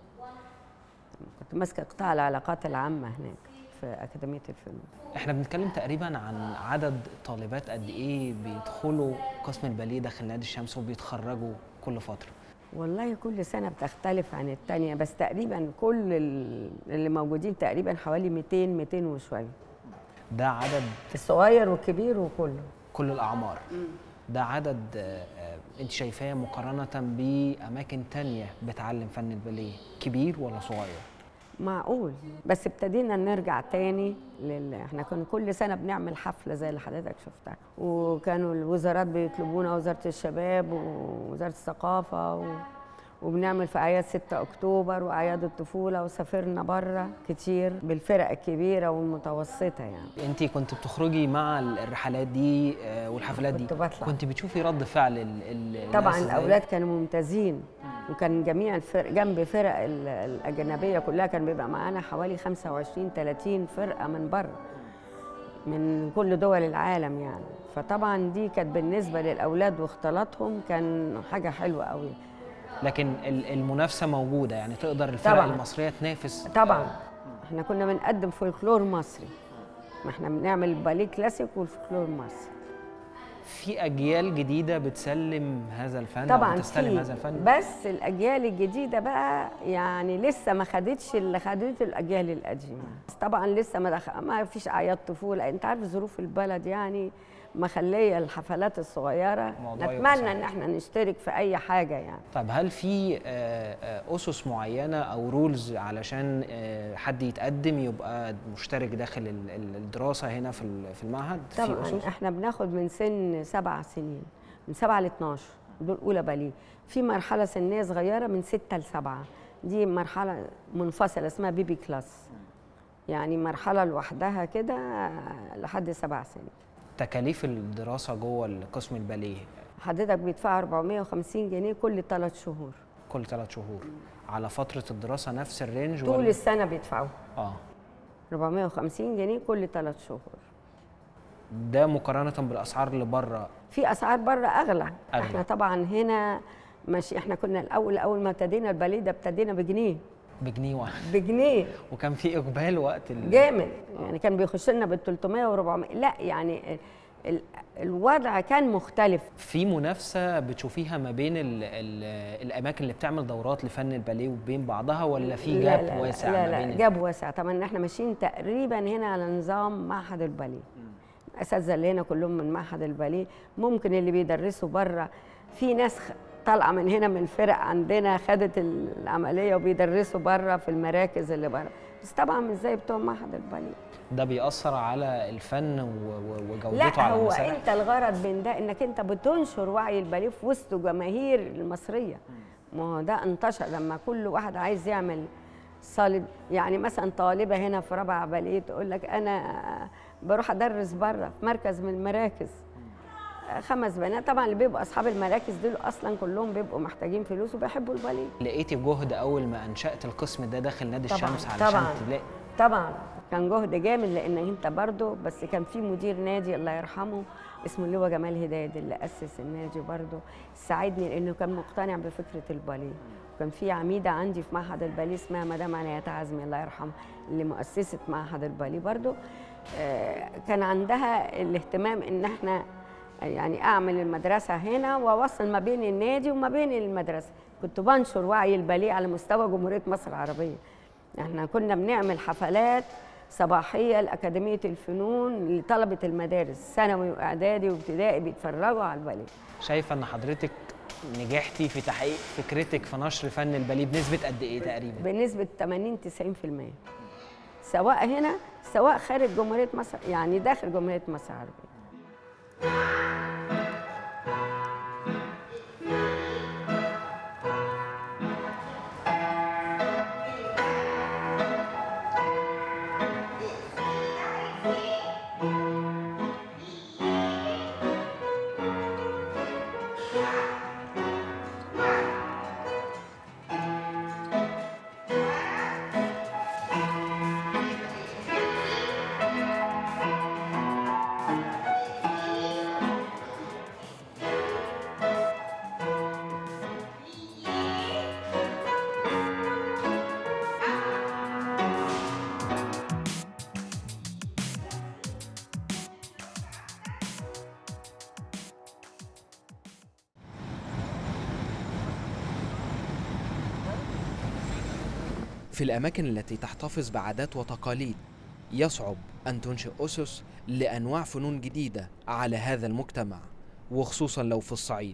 كنت ماسكه قطاع العلاقات العامه هناك في اكاديميه الفنون احنا بنتكلم تقريبا عن عدد طالبات قد ايه بيدخلوا قسم الباليه داخل نادي الشمس وبيتخرجوا كل فتره والله كل سنه بتختلف عن التانية بس تقريبا كل ال- اللي موجودين تقريبا حوالي 200 200 وشويه ده عدد الصغير والكبير وكله كل الاعمار ده عدد آه، آه، انت شايفاه مقارنه باماكن تانية بتعلم فن الباليه كبير ولا صغير معقول بس ابتدينا نرجع تاني لل... احنا كنا كل سنه بنعمل حفله زي اللي حضرتك شفتها وكانوا الوزارات بيطلبونا وزاره الشباب ووزاره الثقافه و... وبنعمل في اعياد 6 اكتوبر واعياد الطفوله وسافرنا بره كتير بالفرق الكبيره والمتوسطه يعني انت كنت بتخرجي مع الرحلات دي آه، والحفلات دي كنت بطلع. كنت بتشوفي رد فعل ال ال طبعا الناس إزاي؟ الاولاد كانوا ممتازين وكان جميع الفرق جنب فرق ال- الاجنبيه كلها كان بيبقى معانا حوالي 25 30 فرقه من بره من كل دول العالم يعني فطبعا دي كانت بالنسبه للاولاد واختلاطهم كان حاجه حلوه قوي لكن ال- المنافسه موجوده يعني تقدر الفرق طبعاً. المصريه تنافس طبعا احنا كنا بنقدم فولكلور مصري ما احنا بنعمل باليه كلاسيك والفولكلور مصري في اجيال جديده بتسلم هذا الفن طبعا أو بتستلم في هذا الفن بس الاجيال الجديده بقى يعني لسه ما خدتش اللي خدته الاجيال القديمه بس طبعا لسه ما دخل ما فيش اعياد طفوله انت عارف ظروف البلد يعني مخليه الحفلات الصغيره موضوع يبقى نتمنى صعب. ان احنا نشترك في اي حاجه يعني طيب هل في آه، آه، اسس معينه او رولز علشان آه، حد يتقدم يبقى مشترك داخل ال- ال- الدراسه هنا في ال- في المعهد في طبعا اسس احنا بناخد من سن سبع سنين من سبعة ل 12 دول اولى باليه في مرحله سنيه صغيره من ستة لسبعة دي مرحله منفصله اسمها بيبي كلاس يعني مرحله لوحدها كده لحد سبع سنين تكاليف الدراسه جوه القسم الباليه حضرتك بيدفع 450 جنيه كل ثلاث شهور كل ثلاث شهور على فتره الدراسه نفس الرينج طول ولا- السنه بيدفعوا اه 450 جنيه كل ثلاث شهور ده مقارنه بالاسعار اللي بره في اسعار بره اغلى. أغلى. احنا طبعا هنا ماشي احنا كنا الاول اول ما ابتدينا الباليه ده ابتدينا بجنيه بجنيه واحد بجنيه وكان في اقبال وقت ال... جامد يعني كان بيخش لنا بال 300 و 400 لا يعني ال- ال- الوضع كان مختلف في منافسه بتشوفيها ما بين ال ال الاماكن اللي بتعمل دورات لفن الباليه وبين بعضها ولا في لا جاب لا لا واسع لا ما لا بين جاب واسع طبعا احنا ماشيين تقريبا هنا على نظام معهد الباليه الاساتذه اللي هنا كلهم من معهد الباليه ممكن اللي بيدرسوا بره في ناس خ- طالعه من هنا من فرق عندنا خدت العمليه وبيدرسوا بره في المراكز اللي بره بس طبعا مش زي بتوع معهد الباليه ده بيأثر على الفن و- و- وجودته لا على هو المسارح انت الغرض من ده انك انت بتنشر وعي الباليه في وسط جماهير المصريه ما هو ده انتشر لما كل واحد عايز يعمل صالب يعني مثلا طالبه هنا في رابعه باليه تقول لك انا بروح ادرس بره في مركز من المراكز خمس بنات طبعا اللي بيبقوا اصحاب المراكز دول اصلا كلهم بيبقوا محتاجين فلوس وبيحبوا الباليه لقيتي جهد اول ما انشأت القسم ده داخل نادي طبعاً، الشمس علشان طبعاً. تلاقي طبعا كان جهد جامد لان انت برضه بس كان في مدير نادي الله يرحمه اسمه اللي هو جمال هدايد اللي اسس النادي برضه ساعدني لانه كان مقتنع بفكره الباليه وكان في عميده عندي في معهد الباليه اسمها مدام عنايات عزمي الله يرحمها اللي مؤسسه معهد الباليه برضه آه، كان عندها الاهتمام ان احنا يعني اعمل المدرسه هنا واوصل ما بين النادي وما بين المدرسه كنت بنشر وعي الباليه على مستوى جمهوريه مصر العربيه احنا كنا بنعمل حفلات صباحيه لاكاديميه الفنون لطلبه المدارس ثانوي واعدادي وابتدائي بيتفرجوا على الباليه شايفه ان حضرتك نجحتي في تحقيق فكرتك في نشر فن الباليه بنسبه قد ايه تقريبا بنسبة 80 90% سواء هنا سواء خارج جمهورية مصر يعني داخل جمهورية مصر العربية في الأماكن التي تحتفظ بعادات وتقاليد يصعب أن تنشئ أسس لأنواع فنون جديدة على هذا المجتمع وخصوصا لو في الصعيد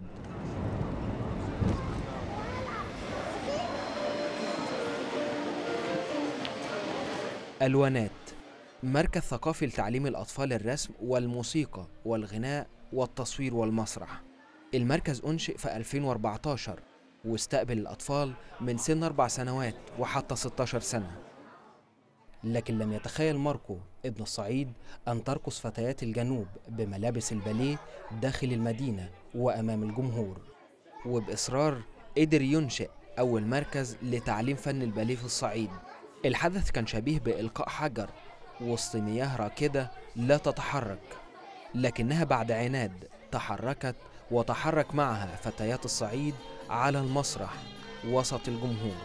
ألوانات مركز ثقافي لتعليم الأطفال الرسم والموسيقى والغناء والتصوير والمسرح المركز أنشئ في 2014 واستقبل الأطفال من سن أربع سنوات وحتى 16 سنة لكن لم يتخيل ماركو ابن الصعيد أن ترقص فتيات الجنوب بملابس الباليه داخل المدينة وأمام الجمهور وبإصرار قدر ينشئ أول مركز لتعليم فن الباليه في الصعيد الحدث كان شبيه بإلقاء حجر وسط مياه راكدة لا تتحرك لكنها بعد عناد تحركت وتحرك معها فتيات الصعيد على المسرح وسط الجمهور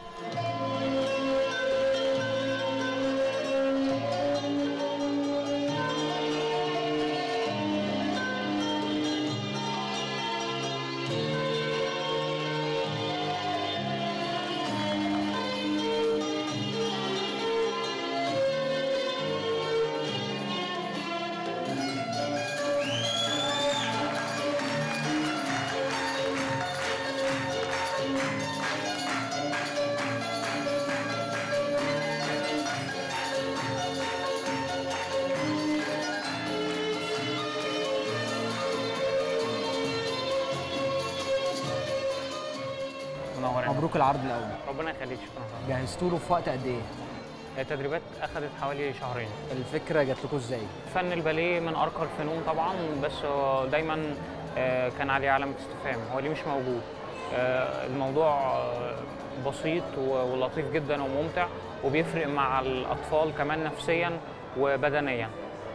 منورين مبروك العرض الاول ربنا يخليك شكرا جهزتوا له في وقت قد ايه التدريبات اخذت حوالي شهرين الفكره جات لكم ازاي فن الباليه من ارقى الفنون طبعا بس هو دايما آه، كان عليه علامه استفهام هو ليه مش موجود آه، الموضوع آه، بسيط و- ولطيف جدا وممتع وبيفرق مع الاطفال كمان نفسيا وبدنيا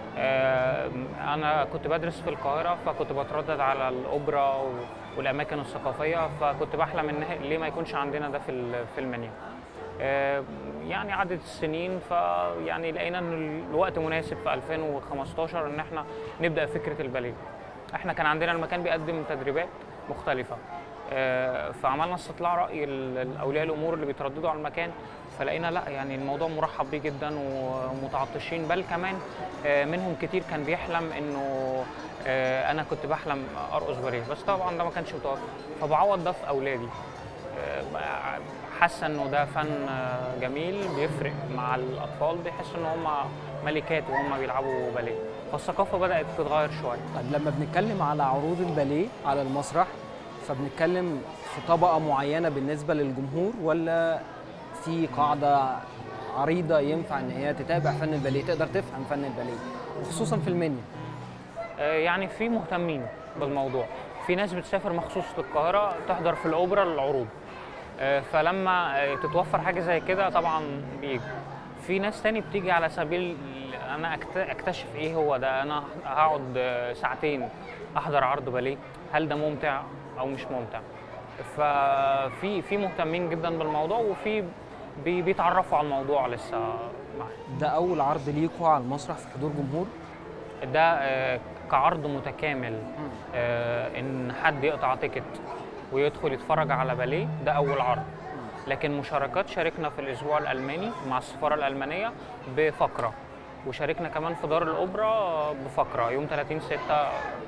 آه، انا كنت بدرس في القاهره فكنت بتردد على الاوبرا و- والاماكن الثقافيه فكنت بحلم ان ليه ما يكونش عندنا ده في ال- في المنيا آه، يعني عدت السنين فيعني لقينا ان الوقت مناسب في 2015 ان احنا نبدا فكره الباليه احنا كان عندنا المكان بيقدم تدريبات مختلفه آه، فعملنا استطلاع راي ال- الاولياء الامور اللي بيترددوا على المكان فلقينا لا يعني الموضوع مرحب بيه جدا ومتعطشين بل كمان آه، منهم كتير كان بيحلم انه آه، انا كنت بحلم ارقص باليه بس طبعا ده ما كانش متوفر فبعوض ده في اولادي آه، حاسه انه ده فن آه، جميل بيفرق مع الاطفال بيحسوا ان هم ملكات وهم بيلعبوا باليه فالثقافه بدات تتغير شويه طيب لما بنتكلم على عروض الباليه على المسرح فبنتكلم في طبقه معينه بالنسبه للجمهور ولا في قاعده عريضه ينفع ان هي تتابع فن الباليه تقدر تفهم فن الباليه وخصوصا في المنيا آه، يعني في مهتمين بالموضوع في ناس بتسافر مخصوص للقاهره تحضر في الاوبرا العروض آه، فلما آه، تتوفر حاجه زي كده طبعا بيجوا في ناس تاني بتيجي على سبيل انا أكت- اكتشف ايه هو ده انا هقعد آه، ساعتين احضر عرض باليه هل ده ممتع او مش ممتع ففي في مهتمين جدا بالموضوع وفي بي- بيتعرفوا على الموضوع لسه معايا ده اول عرض ليكوا على المسرح في حضور جمهور ده آه، كعرض متكامل آه، ان حد يقطع تيكت ويدخل يتفرج على باليه ده اول عرض لكن مشاركات شاركنا في الاسبوع الالماني مع السفاره الالمانيه بفقره وشاركنا كمان في دار الاوبرا بفقره يوم 30 6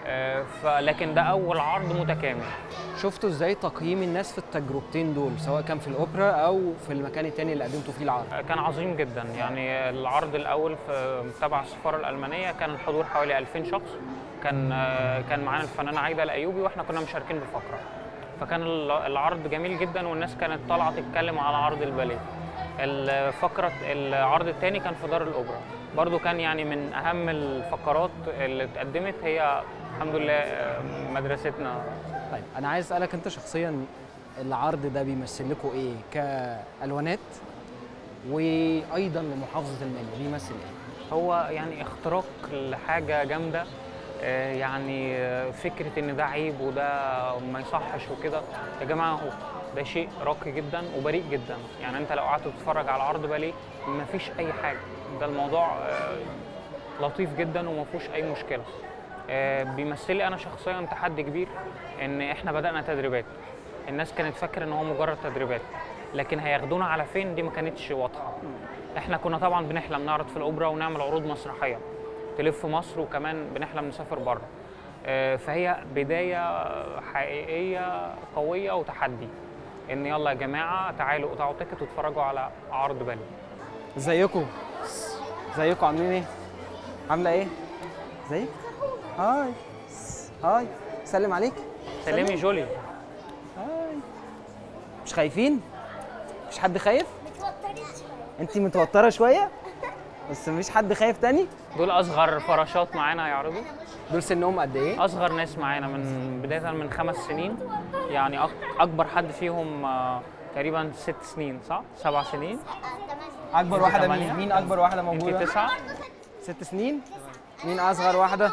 آه، فلكن ده اول عرض متكامل شفتوا ازاي تقييم الناس في التجربتين دول سواء كان في الاوبرا او في المكان التاني اللي قدمتوا فيه العرض كان عظيم جدا يعني العرض الاول في تبع السفاره الالمانيه كان الحضور حوالي 2000 شخص كان آه، كان معانا الفنانه عايده الايوبي واحنا كنا مشاركين بفقره فكان ال- العرض جميل جدا والناس كانت طالعه تتكلم على عرض الباليه الفقره العرض الثاني كان في دار الاوبرا برضو كان يعني من اهم الفقرات اللي اتقدمت هي الحمد لله آه، مدرستنا طيب انا عايز اسالك انت شخصيا العرض ده بيمثل لكم ايه كالوانات وايضا لمحافظه المنيا بيمثل ايه هو يعني اختراق لحاجه جامده آه، يعني آه، فكره ان ده عيب وده ما يصحش وكده يا جماعه هو ده شيء راقي جدا وبريء جدا يعني انت لو قعدت تتفرج على عرض باليه مفيش اي حاجه ده الموضوع آه، لطيف جدا وما فيهوش اي مشكله آه، بيمثل لي انا شخصيا تحدي كبير ان احنا بدانا تدريبات الناس كانت فاكره ان هو مجرد تدريبات لكن هياخدونا على فين دي ما كانتش واضحه احنا كنا طبعا بنحلم نعرض في الاوبرا ونعمل عروض مسرحيه تلف مصر وكمان بنحلم نسافر بره آه، فهي بدايه حقيقيه قويه وتحدي ان يلا يا جماعه تعالوا اقطعوا تيكت واتفرجوا على عرض بالي ازيكم ازيكم عاملين ايه عامله ايه ازيك هاي هاي سلم عليك سلمي جولي هاي مش خايفين مش حد خايف انت متوتره شويه بس مفيش حد خايف تاني دول اصغر فراشات معانا يعرضوا دول سنهم قد ايه اصغر ناس معانا من بدايه من خمس سنين يعني أك- اكبر حد فيهم آه، تقريبا ست سنين صح سبع سنين اكبر واحده تمانية. مين مين اكبر واحده يمكن موجوده تسعة ست سنين مين اصغر واحده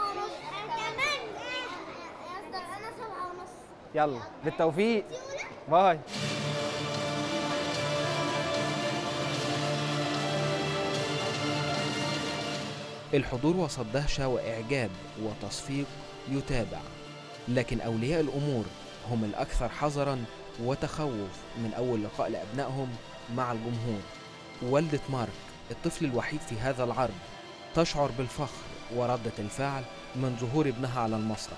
يلا بالتوفيق باي الحضور وسط دهشة وإعجاب وتصفيق يتابع لكن أولياء الأمور هم الأكثر حذرا وتخوف من أول لقاء لأبنائهم مع الجمهور والدة مارك الطفل الوحيد في هذا العرض تشعر بالفخر وردة الفعل من ظهور ابنها على المسرح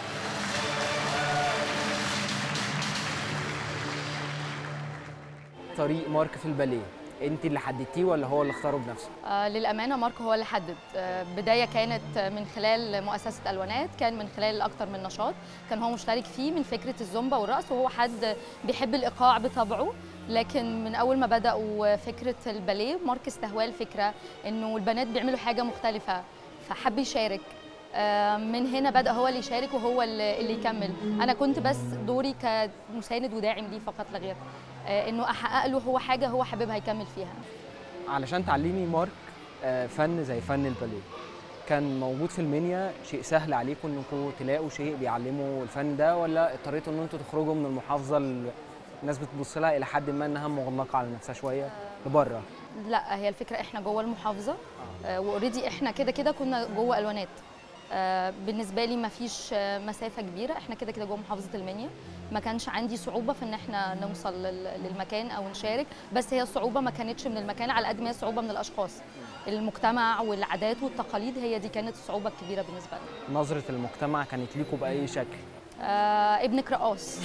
طريق مارك في الباليه انت اللي حددتيه ولا هو اللي اختاره بنفسه آه، للأمانة ماركو هو اللي حدد آه، بداية كانت من خلال مؤسسة ألوانات كان من خلال أكتر من نشاط كان هو مشترك فيه من فكرة الزومبا والرقص وهو حد بيحب الإيقاع بطبعه لكن من أول ما بدأوا فكرة الباليه مارك استهواه الفكرة إنه البنات بيعملوا حاجة مختلفة فحب يشارك آه، من هنا بدأ هو اللي يشارك وهو اللي اللي يكمل أنا كنت بس دوري كمساند وداعم ليه فقط لا غير آه، إنه أحقق له هو حاجة هو حاببها يكمل فيها علشان تعلمي مارك آه، فن زي فن الباليه كان موجود في المنيا شيء سهل عليكم انكم تلاقوا شيء بيعلموا الفن ده ولا اضطريتوا ان انتوا تخرجوا من المحافظه اللي الناس بتبص لها الى حد ما انها مغلقه على نفسها شويه لبره لا هي الفكره احنا جوه المحافظه واوريدي احنا كده كده كنا جوه الوانات آه، بالنسبه لي ما فيش آه، مسافه كبيره احنا كده كده جوه محافظه المنيا ما كانش عندي صعوبه في ان احنا نوصل لل- للمكان او نشارك بس هي الصعوبه ما كانتش من المكان على قد ما هي صعوبه من الاشخاص المجتمع والعادات والتقاليد هي دي كانت الصعوبه الكبيره بالنسبه لنا نظره المجتمع كانت ليكوا باي شكل آه ابنك رقاص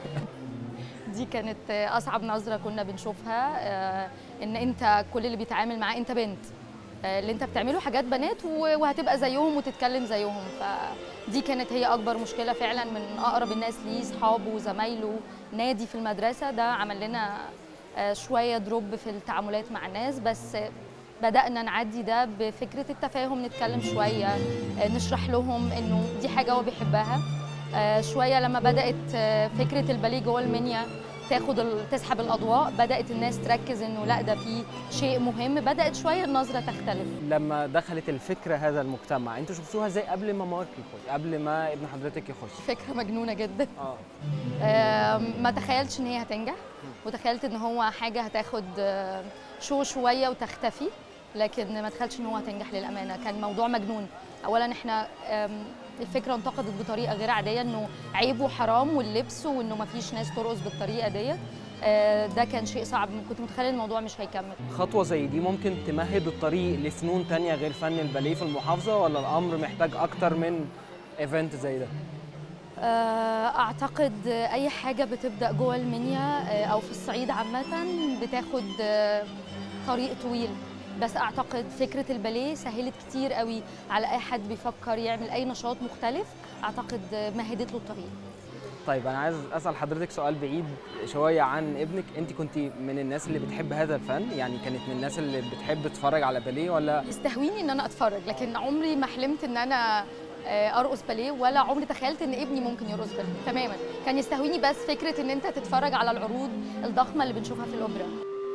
دي كانت آه، اصعب نظره كنا بنشوفها آه ان انت كل اللي بيتعامل معاه انت بنت آه اللي انت بتعمله حاجات بنات و- وهتبقى زيهم وتتكلم زيهم فدي كانت هي اكبر مشكله فعلا من اقرب الناس ليه اصحابه وزمايله نادي في المدرسه ده عمل لنا آه شويه دروب في التعاملات مع الناس بس بدأنا نعدي ده بفكرة التفاهم نتكلم شوية آه، نشرح لهم إنه دي حاجة هو بيحبها آه، شوية لما بدأت آه، فكرة الباليه جوه المنيا تاخد ال- تسحب الأضواء بدأت الناس تركز إنه لا ده في شيء مهم بدأت شوية النظرة تختلف لما دخلت الفكره هذا المجتمع انتوا شفتوها ازاي قبل ما مارك يخش قبل ما ابن حضرتك يخش فكرة مجنونة جدا اه آم، ما تخيلتش ان هي هتنجح وتخيلت ان هو حاجه هتاخد آه، شو شويه وتختفي لكن ما تخيلتش ان هو هتنجح للامانه كان موضوع مجنون اولا احنا آم، الفكره انتقدت بطريقه غير عاديه انه عيب وحرام واللبس وانه ما فيش ناس ترقص بالطريقه ديت آه، ده كان شيء صعب كنت متخيله الموضوع مش هيكمل خطوه زي دي ممكن تمهد الطريق لفنون تانية غير فن الباليه في المحافظه ولا الامر محتاج اكتر من ايفنت زي ده آه، اعتقد اي حاجه بتبدا جوه المنيا آه، او في الصعيد عامه بتاخد آه، طريق طويل بس اعتقد فكره الباليه سهلت كتير قوي على اي حد بيفكر يعمل اي نشاط مختلف اعتقد آه، مهدت له الطريق طيب انا عايز اسال حضرتك سؤال بعيد شويه عن ابنك انت كنت من الناس اللي بتحب هذا الفن يعني كانت من الناس اللي بتحب تتفرج على باليه ولا يستهويني ان انا اتفرج لكن عمري ما حلمت ان انا آه، ارقص باليه ولا عمري تخيلت ان ابني ممكن يرقص باليه تماما كان يستهويني بس فكره ان انت تتفرج على العروض الضخمه اللي بنشوفها في الاوبرا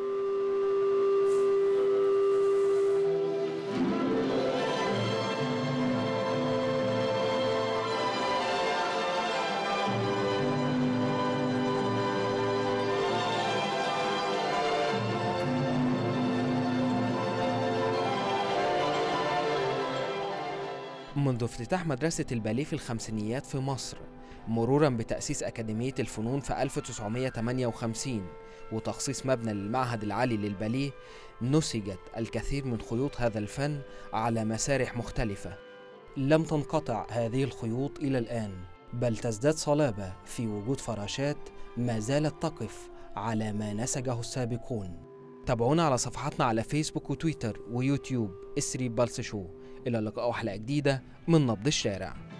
منذ افتتاح مدرسة الباليه في الخمسينيات في مصر مرورا بتأسيس أكاديمية الفنون في 1958 وتخصيص مبنى للمعهد العالي للباليه نسجت الكثير من خيوط هذا الفن على مسارح مختلفة لم تنقطع هذه الخيوط إلى الآن بل تزداد صلابة في وجود فراشات ما زالت تقف على ما نسجه السابقون تابعونا على صفحاتنا على فيسبوك وتويتر ويوتيوب اسري بالس شو إلى اللقاء وحلقة جديدة من نبض الشارع